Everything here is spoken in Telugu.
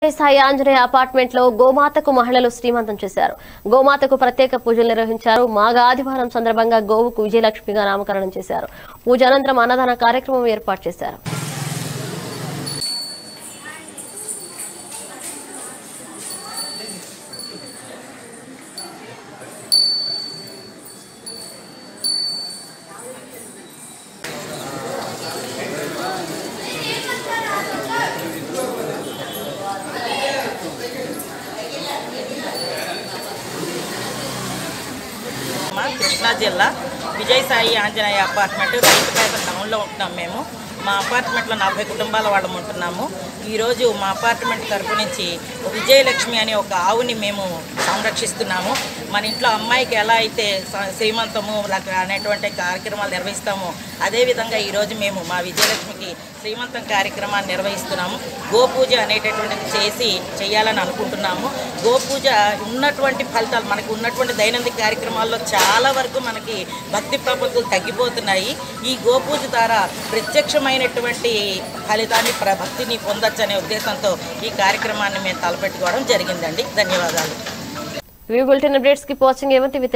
సాయి ఆంజనేయ అపార్ట్మెంట్ లో గోమాతకు మహిళలు శ్రీమంతం చేశారు గోమాతకు ప్రత్యేక పూజలు నిర్వహించారు మాఘ ఆదివారం సందర్భంగా గోవుకు విజయలక్ష్మిగా నామకరణం చేశారు పూజ అనంతరం అన్నదాన కార్యక్రమం ఏర్పాటు చేశారు మా కృష్ణా జిల్లా విజయసాయి ఆంజనేయ అపార్ట్మెంట్ రైతుపేట టౌన్లో ఉంటున్నాం మేము మా అపార్ట్మెంట్లో నలభై కుటుంబాల వాళ్ళం ఉంటున్నాము ఈరోజు మా అపార్ట్మెంట్ తరపు నుంచి విజయలక్ష్మి అనే ఒక ఆవుని మేము సంరక్షిస్తున్నాము మన ఇంట్లో అమ్మాయికి ఎలా అయితే స- శ్రీమంతము లగ్న అనేటువంటి కార్యక్రమాలు నిర్వహిస్తామో అదేవిధంగా ఈరోజు మేము మా విజయలక్ష్మికి శ్రీమంతం కార్యక్రమాన్ని నిర్వహిస్తున్నాము గోపూజ అనేటటువంటిది చేసి చేయాలని అనుకుంటున్నాము గోపూజ ఉన్నటువంటి ఫలితాలు మనకు ఉన్నటువంటి దైనందిక కార్యక్రమాల్లో చాలా వరకు మనకి భక్తి ప్రపత్తులు తగ్గిపోతున్నాయి ఈ గోపూజ ద్వారా ప్రత్యక్షమైనటువంటి ఫలితాన్ని ప్ర- భక్తిని పొందొచ్చు అనే ఉద్దేశంతో ఈ కార్యక్రమాన్ని మేము తలపెట్టుకోవడం జరిగిందండి ధన్యవాదాలు వ్యూ బులెటిన్ అప్డేట్స్ కి వాచింగ్ ఏమంటే